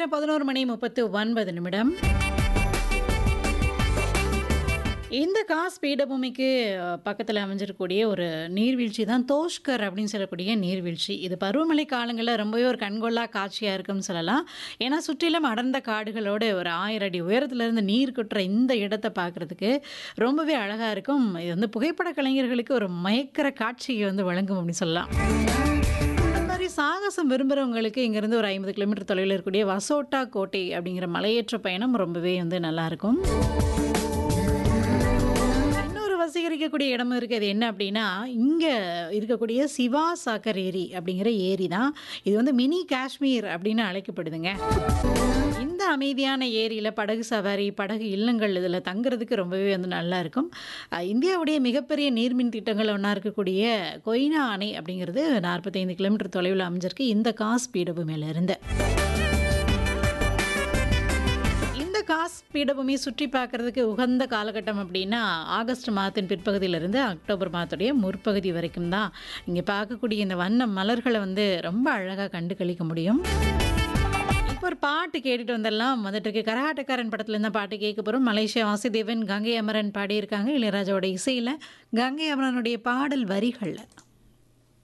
நேரம் பதினோரு மணி முப்பத்து ஒன்பது நிமிடம் இந்த காஸ் பீடபூமிக்கு பக்கத்தில் அமைஞ்சிருக்கக்கூடிய ஒரு நீர்வீழ்ச்சி தான் தோஷ்கர் அப்படின்னு சொல்லக்கூடிய நீர்வீழ்ச்சி இது பருவமழை காலங்களில் ரொம்பவே ஒரு கண்கொள்ளா காட்சியாக இருக்கும்னு சொல்லலாம் ஏன்னா சுற்றிலும் அடர்ந்த காடுகளோடு ஒரு ஆயிரம் அடி உயரத்துலேருந்து நீர் கொட்டுற இந்த இடத்தை பார்க்குறதுக்கு ரொம்பவே அழகாக இருக்கும் இது வந்து புகைப்பட கலைஞர்களுக்கு ஒரு மயக்கிற காட்சியை வந்து வழங்கும் அப்படின்னு சொல்லலாம் அந்த மாதிரி சாகசம் விரும்புகிறவங்களுக்கு இங்கேருந்து ஒரு ஐம்பது கிலோமீட்டர் தொலைவில் இருக்கக்கூடிய வசோட்டா கோட்டை அப்படிங்கிற மலையேற்ற பயணம் ரொம்பவே வந்து நல்லாயிருக்கும் இன்னொரு வசீகரிக்கக்கூடிய இடமும் இருக்குது அது என்ன அப்படின்னா இங்கே இருக்கக்கூடிய சிவா சாக்கர் ஏரி அப்படிங்கிற ஏரி தான் இது வந்து மினி காஷ்மீர் அப்படின்னு அழைக்கப்படுதுங்க இந்த அமைதியான ஏரியில் படகு சவாரி படகு இல்லங்கள் இதில் தங்குறதுக்கு ரொம்பவே வந்து நல்லா இருக்கும் அஹ் இந்தியாவுடைய மிகப்பெரிய நீர்மின் திட்டங்கள் ஒன்றா இருக்கக்கூடிய கொய்னா அணை அப்படிங்கிறது நாற்பத்தைந்து கிலோமீட்டர் தொலைவில் அமைஞ்சிருக்கு இந்த காஸ் பீடபூமியில இருந்து இந்த காஸ் பீடபூமி சுற்றி பார்க்கறதுக்கு உகந்த காலகட்டம் அப்படின்னா ஆகஸ்ட் மாதத்தின் பிற்பகுதியிலிருந்து அக்டோபர் மாதத்துடைய முற்பகுதி வரைக்கும் தான் இங்கே பார்க்கக்கூடிய இந்த வண்ண மலர்களை வந்து ரொம்ப அழகாக கண்டு கழிக்க முடியும் இப்போ ஒரு பாட்டு கேட்டுட்டு வந்துடலாம் வந்துட்டு இருக்கு கரகாட்டக்காரன் படத்துல இருந்த பாட்டு கேட்க போகிறோம் மலேசியா வாசுதேவன் கங்கை அமரன் பாடியிருக்காங்க இளையராஜாவோட இசையில் கங்கை அமரனுடைய பாடல் வரிகளில்